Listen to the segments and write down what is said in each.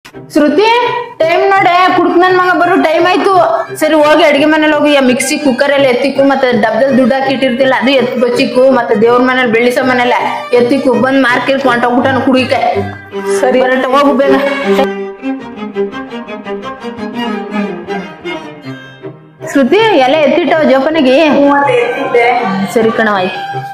ಶ್ರುತಿ time ನೋಡೆ ಕುಡ್ಕ್ ನನ್ ಮಗ ಬರೋ ಟೈಮ್ ಆಯ್ತು ಸರಿ ಹೋಗಿ ಅಡಿಗೆ ಮನೇಲಿ ಹೋಗಿ ಆ ಮಿಕ್ಸಿ ಕುಕ್ಕರ್ ಎಲ್ಲ ಎತ್ತಿಕ್ಕು ಮತ್ತೆ ಡಬ್ಬದಲ್ಲಿ ದುಡ್ಡು ಹಾಕಿ ಇಟ್ಟಿರ್ತಿಲ್ಲ ಅದು ಎತ್ ಬಚ್ಚಿಕ್ಕು ಮತ್ತೆ ದೇವ್ರ ಮನೇಲಿ ಬೆಳ್ಳಿಸ ಮನೇಲೆ ಎತ್ತಿಕ್ಕು ಬಂದ್ ಮಾರ್ಕೆಟ್ ಹೊಂಟೋಗ್ಬಿಟ್ಟನು ಕುಡಿಕೆ ಸರಿ ಬರಟ ಹೋಗು ಬೇಗ ಶ್ರುತಿ ಎಲ್ಲ ಎತ್ತಿಟ್ಟವ ಜೋಪನಿಗೆ ಸರಿ ಕಣವ ಆಯ್ತು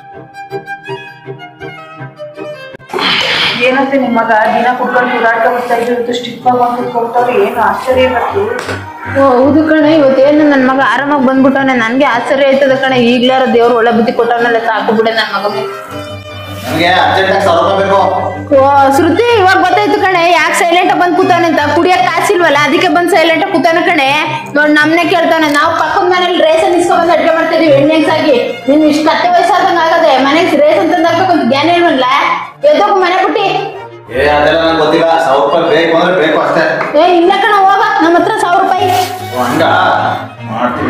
ಏನಂತೆ ನಿಮ್ಮ ಮಗ ದಿನ ಕುತ್ಕೊಂಡು ಓಡಾಡ್ಕ ಬರ್ತಾ ಇದ್ದು ಸ್ಟಿಕ್ ಮಾಡಿ ಕೊಡ್ತಾವ್ರೆ ಏನು ಆಶ್ಚರ್ಯ ಇವತ್ತು ಓ ಹೌದು ಕಣೆ ಇವತ್ತೇನು ನನ್ ಮಗ ಆರಾಮಾಗಿ ಬಂದ್ಬಿಟ್ಟವನೆ ನನ್ಗೆ ಆಶ್ಚರ್ಯ ಆಯ್ತದ ಕಣೆ ಈಗ್ಲಾರ ದೇವ್ರು ಒಳ್ಳೆ ಬುದ್ಧಿ ಕೊಟ್ಟವನಲ್ಲ ಸಾಕು ಬಿಡೆ ನನ್ ಮಗ ನನಗೆ ಅರ್ಜೆಂಟಾಗಿ ಸಾವಿರ ರೂಪಾಯಿ ಬೇಕು ಓ ಶ್ರುತಿ ಇವಾಗ ಗೊತ್ತಾಯ್ತು ಕಣೆ ಯಾಕೆ ಸೈಲೆಂಟ್ ಬಂದ್ ಕೂತಾನೆ ಅಂತ ಕುಡಿಯಕ್ ಕಾಸಿಲ್ವಲ್ಲ ಅದಕ್ಕೆ ಬಂದ್ ಸೈಲೆಂಟ್ ಕೂತಾನೆ ಕಣೆ ನೋಡ್ ನಮ್ನೆ ಕೇಳ್ತಾನೆ ನಾವು ಪಕ್ಕದ ಮನೇಲಿ ರೇಷನ್ ಇಸ್ಕೊಂಡ್ ಅಡ್ಗೆ ಮಾಡ್ತಾ ಇದೀವಿ ಎಣ್ಣೆಗ್ಸಾಗಿ ನೀನ್ ಇಷ್ಟ ಕತ್ತೆ ವಯಸ್ಸಾದಂಗ ಆಗದೆ ಮನೆಗೆ ರೇಷನ್ ತಂದು ಹಾಕಬೇಕು ಅಂತ ಜ್ಞಾನ ಇಲ್ವಲ್ಲ ಎದ್ದೋಗು ಮನೆ ಬಿಟ್ಟಿ ಏ ಅದೆಲ್ಲ ನಂಗೆ ಗೊತ್ತಿಲ್ಲ ಸಾವಿರ ರೂಪಾಯಿ ಬೇಕು ಅಂದ್ರೆ ಬೇಕು ಅಷ್ಟೇ ಏ ಇಲ್ಲ ಕಣ ಹೋಗ ನಮ್ಮ ಹತ್ರ ಸಾವಿರ ರೂಪಾಯಿ ಓ, ಹಂಗ ಮಾಡ್ತೀನಿ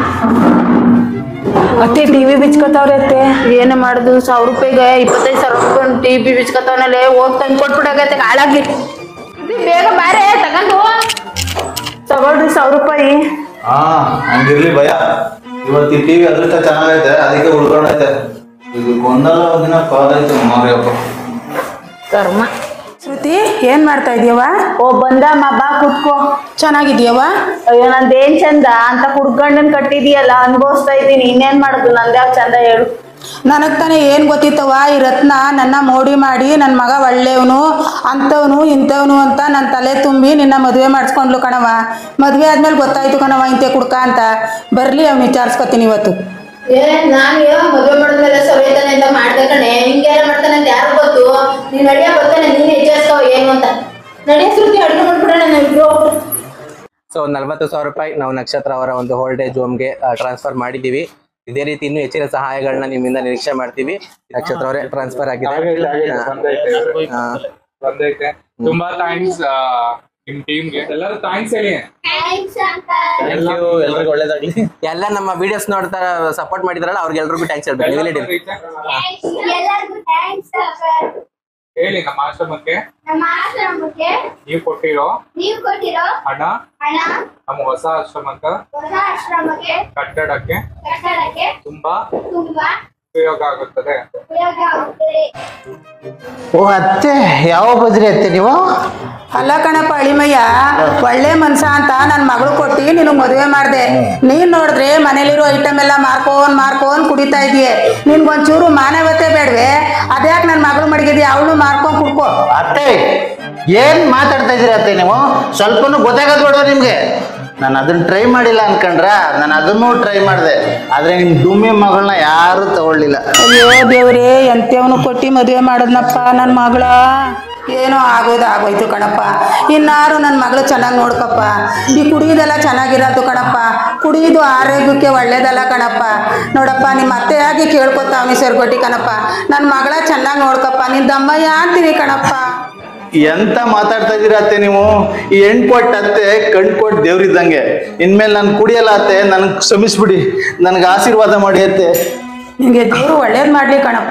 ಅತ್ತೆ ಟಿವಿ ಬಿಚ್ಕೋತಾವ್ರೆ ಅತ್ತೆ ಏನ ಮಾಡುದು ಸಾವಿರ ರೂಪಾಯಿಗೆ ಇಪ್ಪತ್ತೈದು ಸಾವಿರ ರೂಪಾಯಿ ಟಿ ಪಿ ಬಿಚ್ಕತ್ತವನಲ್ಲೇ ಹೋಗಿ ತಂದು ಕೊಟ್ಬಿಡಾಗತ್ತೆ ಹಾಳಾಗ್ಲಿ ಇದು ಬೇಗ ಬಾರೆ ತಗೊಂಡು ತಗೊಳ್ರಿ ಸಾವಿರ ರೂಪಾಯಿ ಹಾ ಹಂಗಿರ್ಲಿ ಭಯ ಇವತ್ತು ಈ ಟಿವಿ ಅದೃಷ್ಟ ಚೆನ್ನಾಗೈತೆ ಅದಕ್ಕೆ ಉಳ್ಕೊಂಡೈತೆ ಇದು ಒಂದಲ್ಲ ಒಂದಿನ ಕಾಲೈತೆ ಮಾರಿಯಪ್ಪ ಕರ್ಮ ಶ್ರುತಿ ಏನ್ ಮಾಡ್ತಾ ಇದೀಯವ ಓ ಬಂದಮ್ಮ ಬಾ ಕುತ್ಕೋ ಚೆನ್ನಾಗಿದ್ಯವ ಅಯ್ಯೋ ನಂದೇನ್ ಚಂದ ಅಂತ ಹುಡ್ಗಂಡನ್ ಕಟ್ಟಿದೀಯಲ್ಲ ಅನ್ಭವಿಸ್ತಾ ಇದ್ದೀನಿ ಇನ್ನೇನ್ ಮಾಡುದು ನಂದ್ಯಾವ್ ಚಂದ ಹೇಳು ನನಗ್ ತಾನೇ ಏನ್ ಗೊತ್ತಿತ್ತವ ಈ ರತ್ನ ನನ್ನ ಮೋಡಿ ಮಾಡಿ ನನ್ನ ಮಗ ಒಳ್ಳೆಯವನು ಅಂಥವ್ನು ಇಂಥವ್ನು ಅಂತ ನನ್ನ ತಲೆ ತುಂಬಿ ನಿನ್ನ ಮದುವೆ ಮಾಡಿಸ್ಕೊಂಡ್ಲು ಕಣವ ಮದುವೆ ಆದ್ಮೇಲೆ ಗೊತ್ತಾಯ್ತು ಕಣವ ಇಂತೆ ಕುಡ್ಕ ಅಂತ ಬರ್ಲಿ ಅವ್ನು ವಿಚಾರಿಸ್ಕೊತೀನಿ ಇವತ್ತು ಏ ನಾನ್ ಏನೋ ಮದ್ವೆ ಮಾಡಿದ್ಮೇಲೆ ಸವೇತಾನೆ ಅಂತ ಮಾಡ್ದೆ ಕಣೆ ಹಿಂಗೆಲ್ಲ ಮಾಡ್ತಾನೆ ಅಂತ ಯಾರು ಗೊತ್ತು ನೀನ್ ನಡಿಯ ಬರ್ತಾನೆ ನೀನ್ ಎಚ್ಚರಿಸ್ಕೋ ಏನು ಅಂತ ನಡಿಯ ಶ್ರುತಿ ಅಡುಗೆ ಮಾಡ್ಬಿಡೋಣ ನಾವಿಬ್ರು ಸೊ ನಲವತ್ತು ಸಾವಿರ ರೂಪಾಯಿ ನಾವು ನಕ್ಷತ್ರ ಅವರ ಒಂದು ಹೋಲ್ಡೇಜ್ ಹೋಮ್ಗೆ ಟ್ರಾನ್ಸ್ಫರ್ ಮಾಡಿದ್ದೀವಿ ಇದೇ ರೀತಿ ಇನ್ನೂ ಹೆಚ್ಚಿನ ಸಹಾಯಗಳನ್ನ ನಿಮ್ಮಿಂದ ನಿರೀಕ್ಷೆ ಮಾಡ್ತೀವಿ ನಕ್ಷತ್ರ ಅವರೇ ಟ್ರಾನ್ಸ್ಫರ್ ಆಗಿದೆ ಹಾ. ಬಂದೈತೆ ತುಂಬಾ ಥ್ಯಾಂಕ್ಸ್ ನಿಮ್ ಟೀಮ್ಗೆ ಎಲ್ಲರೂ ಥ್ಯಾಂಕ್ಸ್ ಹೇಳಿ Thank you, ಎಲ್ರಿಗೂ ಒಳ್ಳೇದಾಗ್ಲಿ ಎಲ್ಲ ನಮ್ಮ ವಿಡಿಯೋಸ್ ನೋಡ್ತಾ ಸಪೋರ್ಟ್ ಮಾಡಿದಾರಲ್ಲ ಅವ್ರಿಗೆ ಎಲ್ರಿಗೂ ಥ್ಯಾಂಕ್ಸ್ ಹೇಳ್ಬೇಕು ನೀವೇ ಹೇಳಿ. ಎಲ್ಲರಿಗೂ ಥ್ಯಾಂಕ್ಸ್ ಸರ್ ಹೇಳಿ ನಮ್ಮ ಆಶ್ರಮಕ್ಕೆ ನಮ್ಮ ಆಶ್ರಮಕ್ಕೆ ನೀವು ಕೊಟ್ಟಿರೋ ನೀವು ಕೊಟ್ಟಿರೋ ಹಣ ಹಣ ನಮ್ಮ ಹೊಸ ಆಶ್ರಮದ ಹೊಸ ಆಶ್ರಮಕ್ಕೆ ಕಟ್ಟಡಕ್ಕೆ ಕಟ್ಟಡಕ್ಕೆ ತುಂಬಾ ತುಂಬಾ ಉಪಯೋಗ ಆಗುತ್ತದೆ ಉಪಯೋಗ ಆಗುತ್ತದೆ ಓ ಅತ್ತೆ ಯಾವ ಬಜ್ರಿ ಅತ್ತೆ ನೀವು ಅಲ್ಲ ಕಣಪ್ಪ ಅಳಿಮಯ್ಯ ಒಳ್ಳೆ ಮನ್ಸ ಅಂತ ನನ್ನ ಮಗಳು ಕೊಟ್ಟು ನಿನಗೆ ಮದುವೆ ಮಾಡಿದೆ ನೀನ್ ನೋಡಿದ್ರೆ ಮನೇಲಿರೋ ಐಟಮ್ ಎಲ್ಲ ಮಾರ್ಕೊಂಡ್ ಮಾರ್ಕೊಂಡ್ ಕುಡಿತಾ ಇದೀಯ ನಿನ್ಗೊಂಚೂರು ಮಾನವತೆ ಬೇಡ್ವೆ ಅದ್ಯಾಕೆ ನನ್ನ ಮಗಳು ಮಡಗಿದ್ಯಾ ಅವಳು ಮಾರ್ಕೊಂಡ್ ಕುಡ್ಕೋ ಅತ್ತೆ ಏನ್ ಮಾತಾಡ್ತಾ ಇದೀರಿ ಅತ್ತೆ ನೀವು ಸ್ವಲ್ಪನೂ ಗೊತ್ತಾಗೋದು ಬೇಡ ನಿಮ್ಗೆ ನಾನು ಅದನ್ನ ಟ್ರೈ ಮಾಡಿಲ್ಲ ಅನ್ಕೊಂಡ್ರ ನಾನು ಅದನ್ನೂ ಟ್ರೈ ಮಾಡಿದೆ ಆದ್ರೆ ನಿಮ್ ಡುಮ್ಮಿ ಮಗಳನ್ನ ಯಾರು ತಗೊಳ್ಳಿಲ್ಲ ಅಯ್ಯೋ ದೇವ್ರೇ ಎಂತೇವನು ಕೊಟ್ಟು ಮದುವೆ ಮಾಡೋದ್ನಪ್ಪ ನನ್ನ ಮಗಳ ಏನೋ ಆಗೋದು ಆಗೋಯ್ತು ಕಣಪ್ಪ ಇನ್ನಾರು ನನ್ನ ಮಗಳು ಚೆನ್ನಾಗಿ ನೋಡ್ಕಪ್ಪ ಈ ಕುಡಿಯೋದೆಲ್ಲ ಚೆನ್ನಾಗಿರೋದು ಕಣಪ್ಪ ಕುಡಿಯೋದು ಆರೋಗ್ಯಕ್ಕೆ ಒಳ್ಳೇದಲ್ಲ ಕಣಪ್ಪ ನೋಡಪ್ಪ ನಿಮ್ಮ ಅತ್ತೆಯಾಗಿ ಕೇಳ್ಕೊತಾವನಿ ಸೇರ್ಕೊಟ್ಟಿ ಕಣಪ್ಪ ನನ್ನ ಮಗಳ ಚೆನ್ನಾಗಿ ನೋಡ್ಕಪ್ಪ ನಿನ್ ದಮ್ಮಯ್ಯ ಅಂತೀನಿ ಕಣಪ್ಪ ಎಂತ ಮಾತಾಡ್ತಾ ಇದೀರ ಅತ್ತೆ ನೀವು ಈ ಹೆಣ್ ಕೊಟ್ಟ ಅತ್ತೆ ಕಣ್ ಕೊಟ್ಟು ದೇವ್ರಿದ್ದಂಗೆ ಇನ್ಮೇಲೆ ನಾನು ಕುಡಿಯಲ್ಲ ಅತ್ತೆ ನನ್ಗೆ ಕ್ಷಮಿಸ್ಬಿಡಿ ನನ್ಗೆ ಆಶೀರ್ವಾದ ಮಾಡಿ ಅತ್ತೆ ನಿಂಗೆ ದೇವ್ರು ಒಳ್ಳೇದು ಮಾಡ್ಲಿ ಕಣಪ್ಪ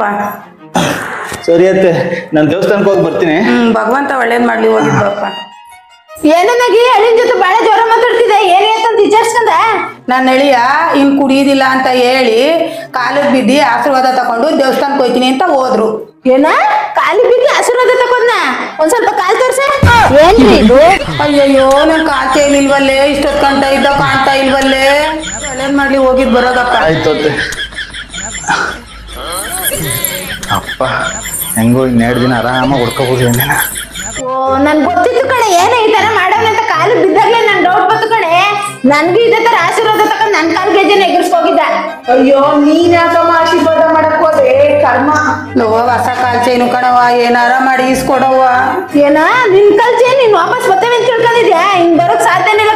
ಸರಿ ಅತ್ತೆ ನಾನು ದೇವಸ್ಥಾನಕ್ಕೆ ಹೋಗಿ ಬರ್ತೀನಿ ಹ್ಮ್ ಭಗವಂತ ಒಳ್ಳೇದು ಮಾಡ್ಲಿ ಹೋಗಿದ್ದಪ್ಪ ಏನನ್ನಾಗಿ ಅಳಿನ ಜೊತೆ ಬಾಳ ಜೋರ ಮಾತಾಡ್ತಿದ್ದೆ ಏನ್ ಅಂತ ವಿಚಾರಿಸ್ಕೊಂಡ ನನ್ನ ಎಳಿಯ ಇನ್ ಕುಡಿಯೋದಿಲ್ಲ ಅಂತ ಹೇಳಿ ಕಾಲಿಗೆ ಬಿದ್ದಿ ಆಶೀರ್ವಾದ ತಗೊಂಡು ದೇವಸ್ಥಾನಕ್ಕೆ ಹೋಯ್ತೀನಿ ಅಂತ ಹೋದ್ರು ಏನ ಕಾಲಿ ಬಿದ್ದು ಆಶೀರ್ವಾದ ತಕೊಂಡ ಒಂದ್ ಸ್ವಲ್ಪ ಕಾಲ್ ತೋರ್ಸ ಏನ್ರಿ ಇದು ಅಯ್ಯಯ್ಯೋ ನನ್ ಕಾಂತ ಇಲ್ವಲ್ಲೇ ಇಷ್ಟೊತ್ ಕಂಟ ಇದ್ದ ಕಾಣ್ತಾ ಇಲ್ವಲ್ಲೇ ಒಳ್ಳೇದ್ ಮಾಡ್ಲಿ ಹೋಗಿದ್ ಬರೋದಪ್ಪ ಆಯ್ತು ಅತ್ತೆ ಅಪ್ಪ ಹೆಂಗೋ ಇನ್ನೆರಡು ದಿನ ಆರಾಮಾಗಿ ಹುಡ್ಕೋಬೋದು ಏನೇನ ಓ ನನ್ ಗೊತ್ತಿತ್ತು ಕಣೆ ಏನ ಈ ತರ ಮಾಡೋಣ ಅಂತ ಕಾಲು ಬಿದ್ದಾಗ್ಲೇ ನನ್ ಡೌಟ್ ಬಂತು ಕಣೆ ನನ್ಗೂ ಇದೇ ತರ ಆಶೀರ್ವಾದ ತಕೊಂಡ್ ನನ್ ಕಾಲ್ ಗೆಜ್ಜೆನ ಎಗರ್ಸ್ಕೋಗಿದ್ದ ಅಯ್ಯೋ ನೀನ್ ಯಾಕಮ್ಮ ಆಶೀರ್ವಾದ ಮಾಡಕ್ ಹೋದೆ ಕರ್ಮ ನೋ ಹೊಸ ಕಾಲ್ ಚೈನು ಕಣವ ಏನಾರ ಮಾಡಿ ಈಸ್ಕೊಡವ್ವ ಏನ ನಿನ್ ಕಲ್ಚೆ ನೀನ್ ವಾಪಸ್ ಬರ್ತೇವೆ ಅಂತ ತಿಳ್ಕೊಂಡಿದ್ಯಾ ಹಿಂಗ್ ಬರೋಕ್ ಸಾಧ್ಯನೇ ಇಲ್ಲ